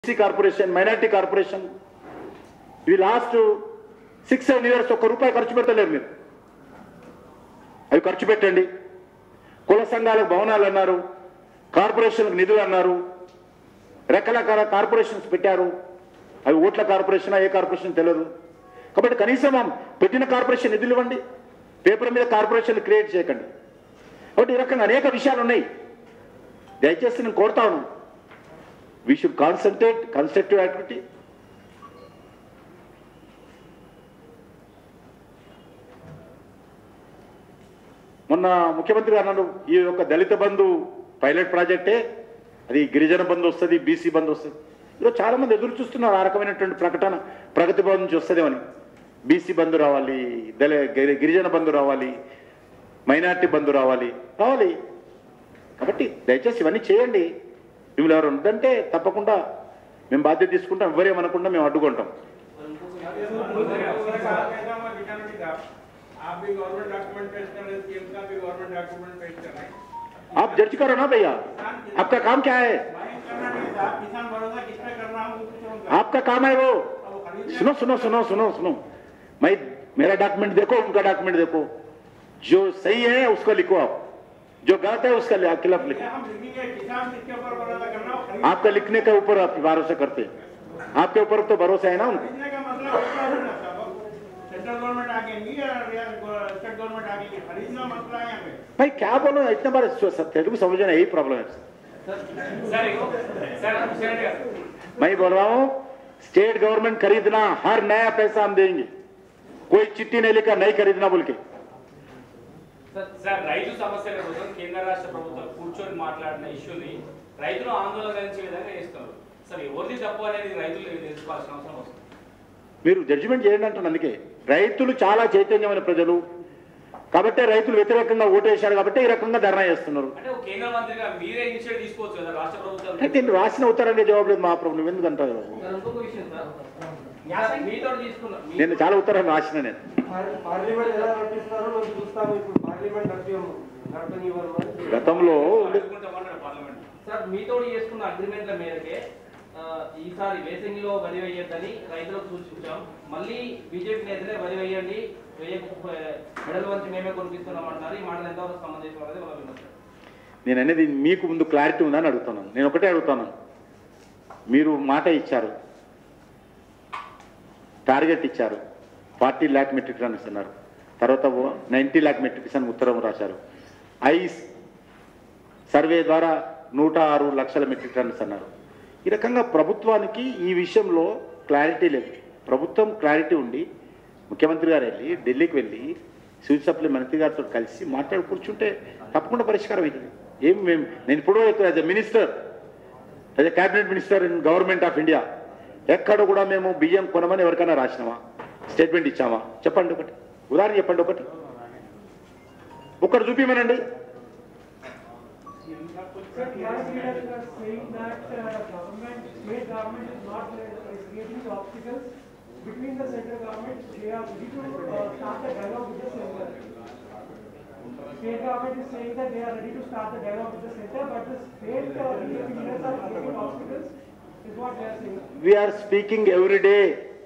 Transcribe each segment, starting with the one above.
SC corporation minority corporation ఇవి last six seven years ఒక్క రూపాయి ఖర్చు పెట్టలేరు మీరు అవి ఖర్చు పెట్టండి కుల సంఘాలకు భవనాలు అన్నారు కార్పొరేషన్లకు నిధులు అన్నారు రకరకాల కార్పొరేషన్స్ పెట్టారు అవి ఓట్ల కార్పొరేషన్ ఏ కార్పొరేషన్ తెలియదు కాబట్టి కనీసం ఆ పెట్టిన కార్పొరేషన్ నిధులు ఇవ్వండి పేపర్ మీద కార్పొరేషన్ క్రియేట్ చేయకండి కాబట్టి ఈ రకంగా అనేక విషయాలు ఉన్నాయి దయచేసి నేను కోరుతా ఉన్నాను we should concentrate constructive activity మొన్న ముఖ్యమంత్రి గారు అన్నాడు ఈ యొక్క దళిత బంధు పైలట్ ప్రాజెక్టే అది గిరిజన బంధు వస్తుంది బీసీ బంధు వస్తుంది ఈరోజు చాలా మంది ఎదురు చూస్తున్నారు ఆ రకమైనటువంటి ప్రకటన ప్రగతి భవన్ నుంచి వస్తుందేమని బీసీ బంధు రావాలి దళ గిరి- గిరిజన బంధు రావాలి మైనార్టీ బంధు రావాలి రావాలి కాబట్టి దయచేసి ఇవన్నీ చేయండి మిమ్మల్ని ఎవరు ఉందంటే తప్పకుండా మేము బాధ్యత తీసుకుంటాం ఎవరేమనకుండా మేము అడ్డుకుంటాం आप भी गवर्नमेंट डॉक्यूमेंट पेश कर रहे हैं सीएम का भी गवर्नमेंट डॉक्यूमेंट पेश कर रहे हैं आप जज करो ना भैया आपका काम क्या है मैं करना नहीं था किसान भरोसा किस पे कर रहा हूँ वो पूछूंगा आपका काम है वो अब वो खरीदने सुनो सुनो सुनो सुनो सुनो मैं मेरा डॉक्यूमेंट देखो उनका डॉक्यूमेंट देखो जो सही है उसको लिखो आप जो गलत है उसका लि- खिलाफ लिखो हम लिखेंगे किसान किसके ऊपर भरोसा करना वो खरीद आपका लिखने के ऊपर आप भरोसा करते हैं आपके ऊपर तो भरोसा है ना उनको खरीदने का मतलब होता है ना साहब सेंट्रल गवर्नमेंट आगे नहीं या स्टेट गवर्नमेंट आगे नहीं खरीदना मसला है यहाँ पे भाई क्या बोलो इतना बार तेलुगु समझना यही प्रॉब्लम है सर सर हुसैन गाరు मैं बोल रहा हूँ स्टेट गवर्नमेंट खरीदना हर नया पैसा हम देंगे कोई चिट्ठी नहीं लिखा नहीं खरीदना बोल के సార్ రైతు సమస్యల కోసం కేంద్ర రాష్ట్ర ప్రభుత్వాలు కూర్చొని మాట్లాడిన ఇష్యూని రైతులు ఆందోళన కలిగించే విధంగా చేస్తున్నారు సార్ ఎవరిది తప్పు అనేది రైతులు తెలుసుకోవాల్సిన అవసరం వస్తుంది మీరు జడ్జిమెంట్ చేయండి అంటున్నాను అందుకే రైతులు చాలా చైతన్యమైన ప్రజలు కాబట్టి రైతులు వ్యతిరేకంగా ఓటేశారు కాబట్టి ఈ రకంగా ధర్నా చేస్తున్నారు అంటే ఒక కేంద్ర మంత్రిగా మీరే ఇనిషియేట్ తీసుకోవచ్చు కదా రాష్ట్ర ప్రభుత్వం అయితే నేను రాసిన ఉత్తరానికి జవాబు లేదు మా ప్రభుత్వం ఎందుకు అంటారు సార్ ఇంకొక విషయం సార్ సార్ మీతో తీసుకున్నా మీ- నేను చాలా ఉత్తరాలు రాసిన నేను పార్- పార్లమెంట్ ఎలా నడిపిస్తారో మేము చూస్తాము ఇప్పుడు పార్లమెంట్ నడిపి నడపనివ్వరు మరి గతంలో అడుగుకుంటామన్నాడు పార్లమెంట్ సార్ మీతో చేసుకున్న అగ్రిమెంట్ల మేరకే ఆ, ఈసారి వేసంగిలో వరి వేయొద్దని రైతులకు సూచించాం మళ్ళీ బీజేపీ నేతలే వరి వేయండి వేయ మెడల్ వంచి మేమే కొనిపిస్తున్నాం అంటున్నారు ఈ మాటలు ఎంతవరకు సంబంధించిన అనేది వాళ్ళ విమర్శ నేను అనేది మీకు ముందు క్లారిటీ ఉందని అడుగుతున్నాను నేను ఒకటే అడుగుతాను మీరు మాట ఇచ్చారు టార్గెట్ ఇచ్చారు ఫార్టీ ల్యాక్ మెట్రిక్ టన్స్ అన్నారు తర్వాత నైంటీ ల్యాక్ మెట్రిక్ టన్ ఉత్తరం రాశారు ఐస్ సర్వే ద్వారా నూట ఆరు లక్షల మెట్రిక్ టన్స్ అన్నారు ఈ రకంగా ప్రభుత్వానికి ఈ విషయంలో క్లారిటీ లేదు ప్రభుత్వం క్లారిటీ ఉండి ముఖ్యమంత్రి గారు వెళ్ళి ఢిల్లీకి వెళ్ళి సివిల్ సప్లై మంత్రి గారితో కలిసి మాట్లాడి కూర్చుంటే తప్పకుండా పరిష్కారం అవుతుంది ఏం మేము నేను ఇప్పుడు as a minister as a cabinet minister in government of India ఎక్కడ కూడా మేము బియ్యం కొనమని ఎవరికైనా రాసినామా స్టేట్మెంట్ ఇచ్చామా చెప్పండి ఒకటి ఉదాహరణ చెప్పండి ఒకటి ఒక్కటి చూపిమనండి Sir, class leaders are saying that uh, government, state government is not, uh, is creating the obstacles between the central government, they are ready to uh, start the dialogue with the center. State government is saying that they are ready to start the dialogue with the center, but the state uh, BJP leaders are creating obstacles, is what they are saying. We are speaking every day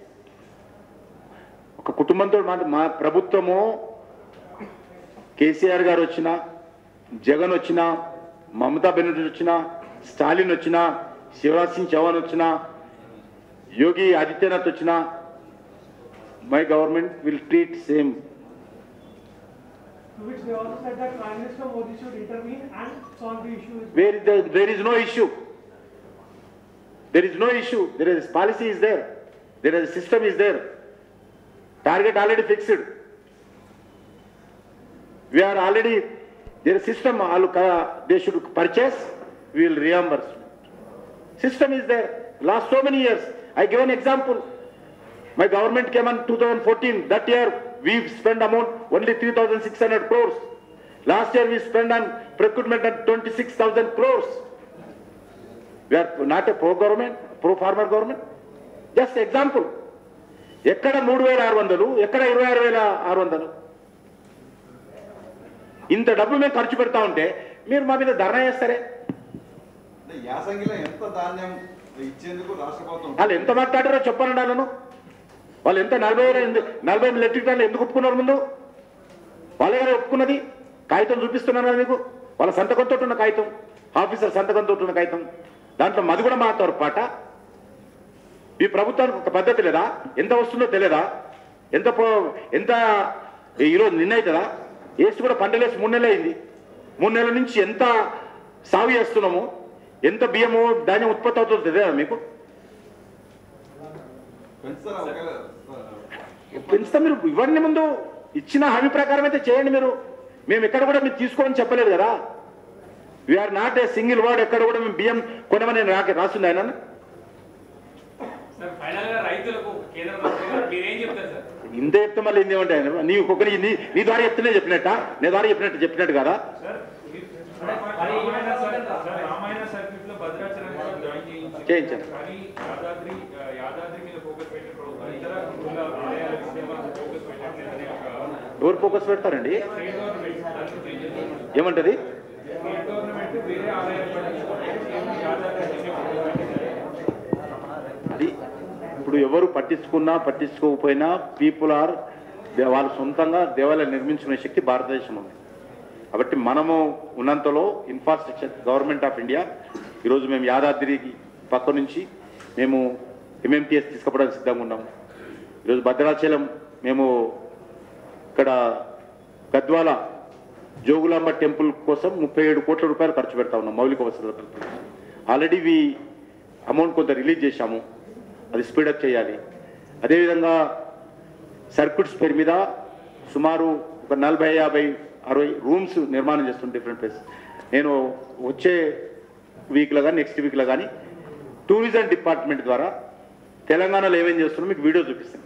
ఒక కుటుంబంతో మాట మా ప్రభుత్వము కేసీఆర్ గారు వచ్చినా జగన్ వచ్చినా మమతా బెనర్జీ వచ్చినా స్టాలిన్ వచ్చినా శివరాజ్ సింగ్ చౌహాన్ వచ్చినా యోగి ఆదిత్యనాథ్ వచ్చినా my government will treat same To which they also said that Prime Minister Modi should intervene and solve the issue. Where there is no issue there is no issue there is policy is there there is a system is there target already fixed we are already there is system all ka- they should purchase we will reimburse system is there last so many years i give an example my government came on 2014 that year we spent amount only 3600 crores last year we spent on procurement on 26000 crores we are not a pro government pro farmer government just example ఎక్కడ మూడు వేల ఆరు వందలు ఎక్కడ ఇరవై ఆరు వేల ఆరు వందలు ఇంత డబ్బు మేము ఖర్చు పెడతా ఉంటే మీరు మా మీద ధర్నా చేస్తారే అంటే యాసంగిలో ఎంత ధాన్యం ఇచ్చేందుకు రాష్ట్ర ప్రభుత్వం వాళ్ళు ఎంత మాట్లాడారో చెప్పనండి వాళ్ళను వాళ్ళు ఎంత నలభై ఎనిమిది నలభై ఎనిమిది మెట్రిక్ టన్నులు ఎందుకు ఒప్పుకున్నారు ముందు వాళ్ళే కదా ఒప్పుకున్నది కాగితం చూపిస్తున్నాను కదా మీకు వాళ్ళ సంతకంతో ఉన్న కాగితం ఆఫీసర్ సంతకంతో ఉన్న కాగితం దాంట్లో మది కూడా మాట్లాడు పాట ఈ ప్రభుత్వానికి ఒక పద్ధతి లేదా ఎంత వస్తుందో తెలియదా ఎంత పో- ఎంత ఈరోజు నిన్న అవుతుందా వేసి కూడా పంటలేసి మూడు నెలలు అయింది మూడు నెలల నుంచి ఎంత సాగు చేస్తున్నాము ఎంత బియ్యము ధాన్యం ఉత్పత్తి అవుతుందో తెలియదా మీకు పెంచుతారా ఒకవేళ పెంచుతా మీరు ఇవన్నీ ముందు ఇచ్చిన హామీ ప్రకారం అయితే చేయండి మీరు మేము ఎక్కడ కూడా మీరు తీసుకోమని చెప్పలేదు కదా we are not a single word ఎక్కడ కూడా మేము బియ్యం కొనమని రాక రాసింది ఆయన సార్ ఫైనల్ గా రైతులకు కేంద్ర మంత్రి గారు మీరేం చెప్తారు సార్ ఇంత చెప్తే మళ్ళీ ఇంది ఏమంటే ఆయన నీ ఒక్కొక్కరి నీ నీ ద్వారా చెప్తేనే చెప్పినట్ట నీ ద్వారా చెప్పినట్టు చెప్పినట్టు కదా మరి ఏమైనా సరే సార్ రామాయణ సర్క్యూట్ లో భద్రాచలం కూడా జాయిన్ చేయించారు చేయించారు. కానీ యాదాద్రి ఆ, యాదాద్రి మీద ఫోకస్ పెట్టినప్పుడు ఇతర ఊళ్ళ ఆలయాల విషయంలో ఫోకస్ పెట్టట్లేదని ఒక ఎవరు ఫోకస్ పెడతారండి స్టేట్ గవర్నమెంట్ దాన్ని చేంజ్ ఏమంటది స్టేట్ గవర్నమెంట్ వేరే ఆలయాలు పట్టించుకుంటే కేవలం యాదాద్రి విషయం ఫోకస్ పెట్టింది అది ఇప్పుడు ఎవరు పట్టించుకున్నా పట్టించుకోకపోయినా పీపుల్ ఆర్ వాళ్ళు సొంతంగా దేవాలయం నిర్మించుకునే శక్తి భారతదేశం ఉంది కాబట్టి మనము ఉన్నంతలో ఇన్ఫ్రాస్ట్రక్చర్ గవర్నమెంట్ ఆఫ్ ఇండియా ఈరోజు మేము యాదాద్రికి పక్క నుంచి మేము ఎంఎంటీఎస్ తీసుకుపోవడానికి సిద్ధంగా ఉన్నాము ఈరోజు భద్రాచలం మేము ఇక్కడ గద్వాల జోగులాంబ టెంపుల్ కోసం ముప్పై ఏడు కోట్ల రూపాయలు ఖర్చు పెడతా ఉన్నాం మౌలిక వసతుల కల్పన ఆల్రెడీ వి అమౌంట్ కొంత రిలీజ్ చేశాము అది స్పీడప్ చేయాలి అదేవిధంగా సర్క్యూట్స్ పేరు మీద సుమారు ఒక నలభై యాభై అరవై రూమ్స్ నిర్మాణం చేస్తుంది డిఫరెంట్ ప్లేస్ నేను వచ్చే వీక్లో కానీ నెక్స్ట్ వీక్లో కానీ టూరిజం డిపార్ట్మెంట్ ద్వారా తెలంగాణలో ఏమేం చేస్తున్నారో మీకు వీడియో చూపిస్తాను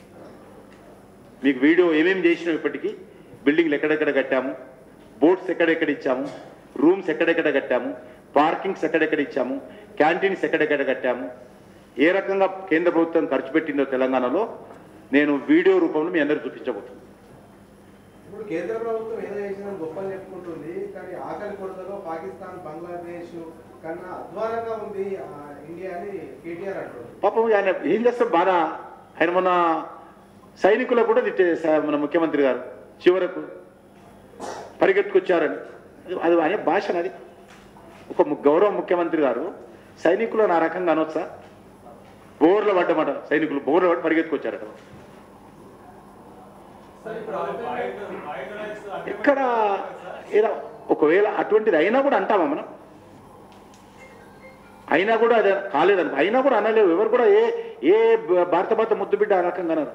మీకు వీడియో ఏమేమి చేసినాం ఇప్పటికీ బిల్డింగ్లు ఎక్కడెక్కడ కట్టాము బోట్స్ ఎక్కడెక్కడ ఇచ్చాము రూమ్స్ ఎక్కడెక్కడ కట్టాము పార్కింగ్స్ ఎక్కడెక్కడ ఇచ్చాము క్యాంటీన్స్ ఎక్కడెక్కడ కట్టాము ఏ రకంగా కేంద్ర ప్రభుత్వం ఖర్చు పెట్టిందో తెలంగాణలో నేను వీడియో రూపంలో మీ అందరికి చూపించబోతున్నాను ఇప్పుడు కేంద్ర ప్రభుత్వం ఏదో చేసిన గొప్పలు చెప్పుకుంటుంది కానీ ఆకలి కొరతలో పాకిస్తాన్ బంగ్లాదేశ్ కన్నా అధ్వానంగా ఉంది ఆ, ఇండియా అని కేటీఆర్ అంటారు పాపం ఆయన ఏం చేస్తాం బాగా ఆయన మొన్న సైనికులకు కూడా తిట్టే స- మన ముఖ్యమంత్రి గారు చివరకు పరిగెత్తుకొచ్చారని అది- అది ఆయన భాష అది ఒక ము- గౌరవ ముఖ్యమంత్రి గారు సైనికులను ఆ రకంగా అనొచ్చా బోర్ల పడ్డమాట సైనికులు బోర్ల పడి పరిగెత్తుకొచ్చారట ఎక్కడ ఏదో ఒకవేళ అటువంటిది అయినా కూడా అంటామా మనం అయినా కూడా అదే కాలేదనుకో అయినా కూడా అనలేవు ఎవరు కూడా ఏ ఏ భ- భారత భారత ముద్దు బిడ్డ ఆ రకంగా అనరు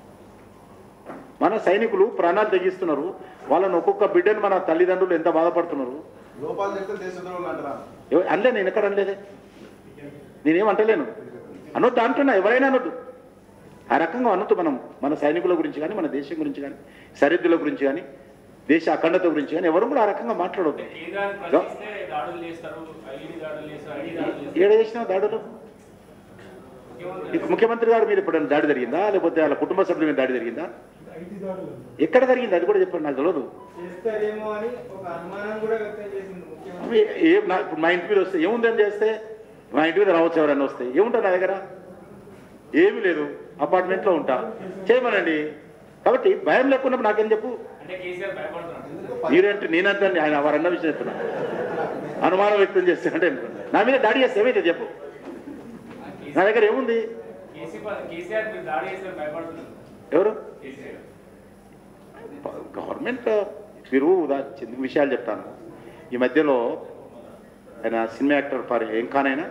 మన సైనికులు ప్రాణాలు తెగిస్తున్నారు వాళ్ళని ఒక్కొక్క బిడ్డను మన తల్లిదండ్రులు ఎంత బాధపడుతున్నారు లోపాలు చెప్తే దేశద్రోహులు అంటారా ఎవ- అనలే నేను ఎక్కడ అనలేదే నేనేం అంటలేను అనొద్దు అంటున్నా ఎవరైనా అనొద్దు ఆ రకంగా అనొద్దు మనం మన సైనికుల గురించి కానీ మన దేశం గురించి కానీ సరిహద్దుల గురించి కానీ దేశ అఖండత గురించి కానీ ఎవరు కూడా ఆ రకంగా మాట్లాడొద్దు కేంద్రాన్ని ప్రశ్నిస్తే దాడులు చేస్తారు ఐడి దాడులు చేస్తారు ఐడి దాడులు చేస్తారు ఏడ చేసిన దాడులు ముఖ్యమంత్రి ఇప్పుడు ముఖ్యమంత్రి గారు మీద ఎప్పుడైనా దాడి జరిగిందా లేకపోతే వాళ్ళ కుటుంబ సభ్యుల మీద దాడి జరిగిందా ఐటీ దాడులు ఎక్కడ జరిగింది అది కూడా చెప్పండి నాకు తెలియదు చేస్తారేమో అని ఒక అనుమానం కూడా వ్యక్తం చేసింది ముఖ్యమంత్రి అవి ఏ నా- ఇప్పుడు మా ఇంటి మీద వస్తే ఏముందని చేస్తే మా ఇంటి మీద రావచ్చు ఎవరైనా వస్తే ఏముంటుంది నా దగ్గర ఏమీ లేదు అపార్ట్మెంట్లో ఉంటా చేయమనండి కాబట్టి భయం లేకున్నప్పుడు నాకేం చెప్పు అంటే కేసీఆర్ భయపడుతున్నాడు మీరంటే నేనంటే ఆయన వారన్న విషయం చెప్తున్నా అనుమానం వ్యక్తం చేస్తే అంటే నా మీద దాడి చేస్తే ఏమైతే చెప్పు నా దగ్గర ఏముంది కేసీఆర్ కేసీఆర్ మీరు దాడి చేస్తే భయపడుతున్నారు ఎవరు కేసీఆర్ గవర్నమెంట్ మీరు ఉదా- చిన్న విషయాలు చెప్తాను ఈ మధ్యలో ఆయన సినిమా యాక్టర్ ఫర్ ఏం ఖాన్ అయినా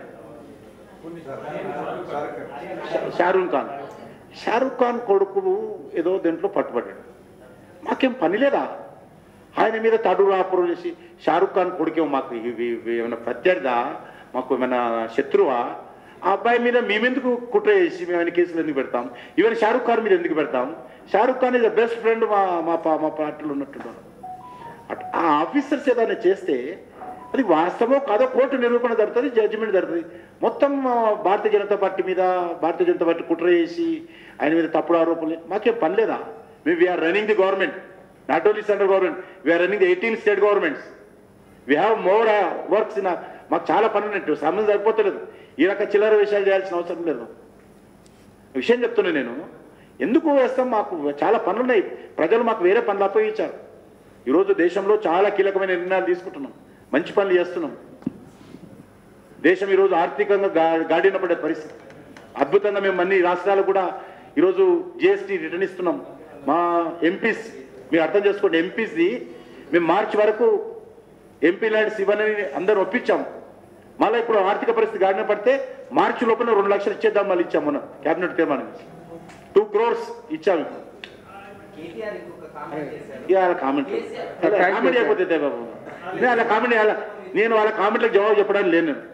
షా- షారూక్ ఖాన్ షారూక్ ఖాన్ కొడుకు ఏదో దీంట్లో పట్టుబడ్డాడు మాకేం పని లేదా ఆయన మీద తడు రాపురం చేసి షారూక్ ఖాన్ కొడుకేమో మాకు ఇవి ఇవి ఏమైనా ప్రత్యర్థా మాకు ఏమైనా శత్రువా ఆ అబ్బాయి మీద మేమెందుకు కుట్ర చేసి మేము ఆయన కేసులు ఎందుకు పెడతాం ఈవెన్ షారూక్ ఖాన్ మీద ఎందుకు పెడతాం Shahrukh Khan is the best friend మా మా పా- మా పార్టీలో ఉన్నట్టున్నారు అట్- ఆ ఆఫీసర్స్ ఏదైనా చేస్తే అది వాస్తవమో కాదో కోర్టు నిరూపణ జరుగుతుంది జడ్జిమెంట్ జరుగుతుంది మొత్తం ఆ, భారతీయ జనతా పార్టీ మీద భారతీయ జనతా పార్టీ కుట్ర చేసి ఆయన మీద తప్పుడు ఆరోపణలు మాకేం పని లేదా మేము we are running the government not only central government we are running the eighteen state governments we have more works in మాకు చాలా పని ఉన్నట్టు సమయం సరిపోతలేదు ఈ రక చిల్లర విషయాలు చేయాల్సిన అవసరం లేదు విషయం చెప్తున్నా నేను ఎందుకు వేస్తాం మాకు చాలా పనులు ఉన్నాయి ప్రజలు మాకు వేరే పనులు అప్పగించారు ఈరోజు దేశంలో చాలా కీలకమైన నిర్ణయాలు తీసుకుంటున్నాం మంచి పనులు చేస్తున్నాం దేశం ఈరోజు ఆర్థికంగా గా గాడిన పడే పరిస్థితి అద్భుతంగా మేము అన్ని రాష్ట్రాలు కూడా ఈరోజు జిఎస్టీ రిటర్న్ ఇస్తున్నాం మా ఎంపీస్ మీరు అర్థం చేసుకోండి ఎంపీస్ది మేము మార్చి వరకు ఎంపీ ల్యాండ్స్ ఇవ్వనని అందరూ ఒప్పించాం మళ్ళీ ఇప్పుడు ఆర్థిక పరిస్థితి గాడిన పడితే మార్చి లోపల రెండు లక్షలు ఇచ్చేద్దాం మళ్ళీ ఇచ్చాం మొన్న క్యాబినెట్ తీర్మానం టూ క్రోర్స్ ఇచ్చాము కేటీఆర్ ఇంకొక కామెంట్ చేశారు ఇక వాళ్ళ కామెంట్ కామెంట్ అయిపోతే బాబు నేను వాళ్ళ కామెంట్ చేయాల నేను వాళ్ళ కామెంట్లకు జవాబు చెప్పడానికి లేను నేను.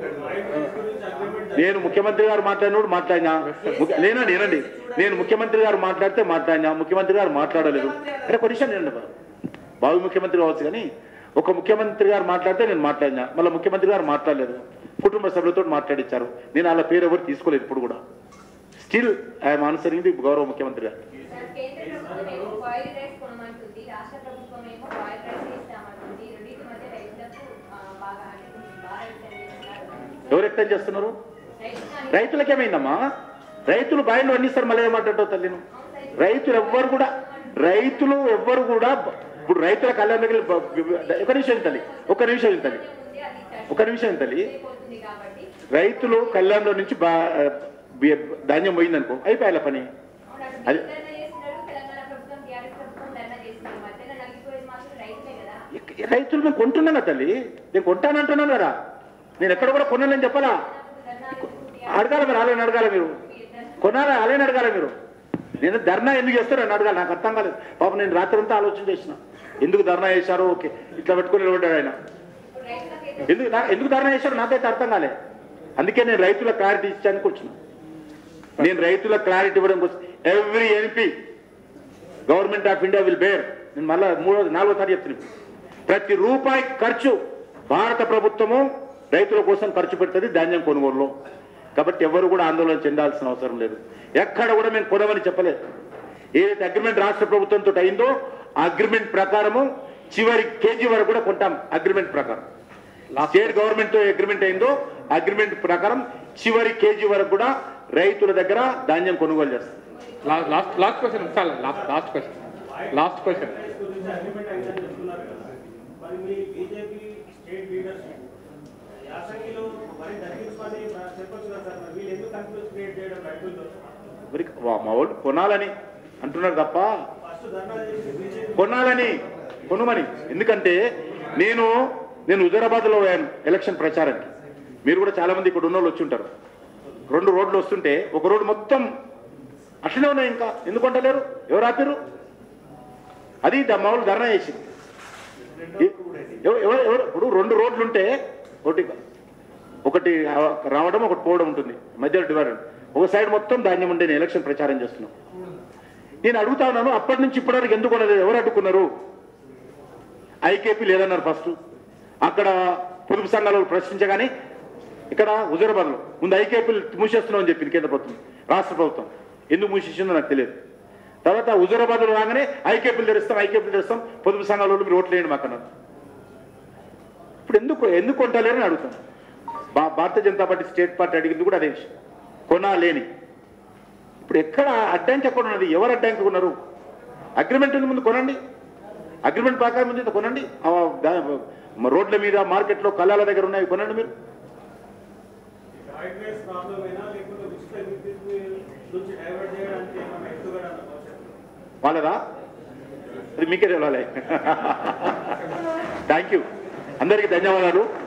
నేను ముఖ్యమంత్రి గారు మాట్లాడినప్పుడు మాట్లాడినా ముఖ్య- లేనండి ఏనండి నేను ముఖ్యమంత్రి గారు మాట్లాడితే మాట్లాడినా ముఖ్యమంత్రి గారు మాట్లాడలేదు అరే ఒక విషయం నేను బాబు ముఖ్యమంత్రి కావచ్చు కానీ ఒక ముఖ్యమంత్రి గారు మాట్లాడితే నేను మాట్లాడినా మళ్ళీ ముఖ్యమంత్రి గారు మాట్లాడలేదు కుటుంబ సభ్యులతో మాట్లాడించారు నేను వాళ్ళ పేరు ఎవరు తీసుకోలేదు ఇప్పుడు కూడా స్టిల్ ఐఎమ్ ఆన్సరింగ్ ది గౌరవ ముఖ్యమంత్రి గారు సార్, కేంద్ర ప్రభుత్వం ఏమో బాయిల్ రైస్ కొనమంటుంది రాష్ట్ర ప్రభుత్వం ఏమో బాయిల్ రైస్ ఇస్తామంటుంది రెండింటి మధ్య రైతులకు ఆ, బాగా అంటే కొంచెం బాగా వ్యక్తం చేస్తున్నారు ఎవరు వ్యక్తం చేస్తున్నారు రైతులు రైతులకు ఏమైందమ్మా రైతులు బాయిలో అన్నిస్తారు మళ్ళీ ఏమంటావు తల్లి నువ్వు? రైతులు ఎవ్వరు కూడా రైతులు ఎవ్వరు కూడా బ- ఇప్పుడు రైతుల కళ్యాణ దగ్గర బ- బ- ఒక నిమిషం తల్లి ఒక నిమిషం తల్లి ఉంది అది ఒక నిమిషం తల్లి అయిపోతుంది కాబట్టి రైతులు కళ్యాణంలో నుంచి బా బి- ధాన్యం పోయిందనుకో అయిపోయాల పని అవును, అటు అది- మీరు ధర్నా చేస్తున్నారు తెలంగాణ ప్రభుత్వం టీఆర్ఎస్ ప్రభుత్వం ధర్నా చేస్తున్నారు మధ్యలో నలిగిపోయేది మాత్రం రైతులే కదా ఇక- రైతులు మేము కొంటున్నాం కదా తల్లి నేను కొంటానంటున్నాను కదా నేను ఎక్కడ కూడా కొనాలని చెప్పాలా అడగాల మీరు అలానే అడగాల మీరు కొనాలా అలానే అడగాల మీరు నేను ధర్నా ఎందుకు చేస్తారో అని అడగాలి నాకు అర్థం కాలేదు పాపం నేను రాత్రంతా ఆలోచన చేసిన ఎందుకు ధర్నా చేశారు ఓకే ఇట్లా పెట్టుకుని నిలబడ్డాడు ఆయన ఇప్పుడు రైతులకైతే ఎందుకు నా- ఎందుకు ధర్నా చేశారు నాకైతే అర్థం కాలే అందుకే నేను రైతుల క్లారిటీ ఇచ్చానికి వచ్చిన నేను రైతుల క్లారిటీ ఇవ్వడం కోసం every NP government of India will bear నేను మళ్ళా మూడో నాలుగో సారి చెప్తున్నాను ప్రతి రూపాయి ఖర్చు భారత ప్రభుత్వము రైతుల కోసం ఖర్చు పెడుతుంది ధాన్యం కొనుగోలులో కాబట్టి ఎవరు కూడా ఆందోళన చెందాల్సిన అవసరం లేదు ఎక్కడ కూడా మేము కొనమని చెప్పలేదు ఏదైతే అగ్రిమెంట్ రాష్ట్ర ప్రభుత్వంతో అయిందో ఆ అగ్రిమెంట్ ప్రకారము చివరి కేజీ వరకు కూడా కొంటాం అగ్రిమెంట్ ప్రకారం స్టేట్ గవర్నమెంట్ తో అగ్రిమెంట్ అయిందో అగ్రిమెంట్ ప్రకారం చివరి కేజీ వరకు కూడా రైతుల దగ్గర ధాన్యం కొనుగోలు చేస్తాం లాస్ట్ లాస్ట్ క్వశ్చన్ చాలా last last question last question గురించి అగ్రిమెంట్ అయిందని చెప్తున్నారు కదా మరి మీ బీజేపీ స్టేట్ లీడర్షిప్ యాసంగిలో మరి తగ్గించుకొని చెప్పొచ్చు కదా సార్ మరి వీళ్ళు ఎందుకు కన్ఫ్యూజ్ క్రియేట్ చేయడం రైతులతో మరి వా- మా వాళ్ళు కొనాలని అంటున్నారు తప్ప ఫస్ట్ ధర్నా చేసి బీజేపీ కొనాలని కొనుమని ఎందుకంటే నేను నేను హుజరాబాద్లో పోయాను ఎలక్షన్ ప్రచారానికి మీరు కూడా చాలా మంది ఇక్కడ ఉన్న వాళ్ళు వచ్చి ఉంటారు రెండు రోడ్లు వస్తుంటే ఒక రోడ్డు మొత్తం అట్లనే ఉన్నాయి ఇంకా ఎందుకు కొంటలేరు ఎవరు ఆపారు అది ద- మామూలు ధర్నా చేసింది ఎ- ఎవ- ఎవరు ఎవరు ఇప్పుడు రెండు రోడ్లు ఉంటే ఒకటి ఒకటి రావడం ఒకటి పోవడం ఉంటుంది మధ్యలో డివైడర్ ఒక సైడ్ మొత్తం ధాన్యం ఉండే నేను ఎలక్షన్ ప్రచారం చేస్తున్నాం నేను అడుగుతా ఉన్నాను అప్పటి నుంచి ఇప్పటివరకు ఎందుకు కొనలేదు ఎవరు అడ్డుకున్నారు ఐకేపీ లేదన్నారు ఫస్ట్ అక్కడ పొదుపు సంఘాలు ప్రశ్నించగానే ఇక్కడ హుజరాబాద్లో ముందు ఐకేపీలు మూసేస్తున్నాం అని చెప్పింది కేంద్ర ప్రభుత్వం రాష్ట్ర ప్రభుత్వం ఎందుకు మూసేసిందో నాకు తెలియదు తర్వాత హుజరాబాద్లో రాగానే ఐకేపీలు తెరుస్తాం ఐకేపీలు తెరుస్తాం పొదుపు సంఘాల వాళ్ళు మీరు ఓట్లు వేయండి మాకు అన్నారు ఇప్పుడు ఎందుకు ఎందుకు కొంటలేరని అడుగుతాను భా Bharatiya Janata Party state party అడిగింది కూడా అదే విషయం కొనాలేని ఇప్పుడు ఎక్కడ అడ్డంకి ఎక్కడ ఉన్నది ఎవరు అడ్డంకి ఉన్నారు అగ్రిమెంట్ ఉంది ముందు కొనండి అగ్రిమెంట్ ప్రకారం ఉంది ఇంత కొనండి ఆ దా- రోడ్ల మీద మార్కెట్లో కళాల దగ్గర ఉన్నాయి కొనండి మీరు రైట్ రైస్ ప్రాబ్లం అయినా లేకపోతే ఉచిత విద్యుత్ నుంచి డైవర్ట్ చేయడానికి ఏమైనా ఎత్తుగడ భవిష్యత్తులో వాళ్ళదా అది మీకే తెలవాలి థ్యాంక్ యూ అందరికీ ధన్యవాదాలు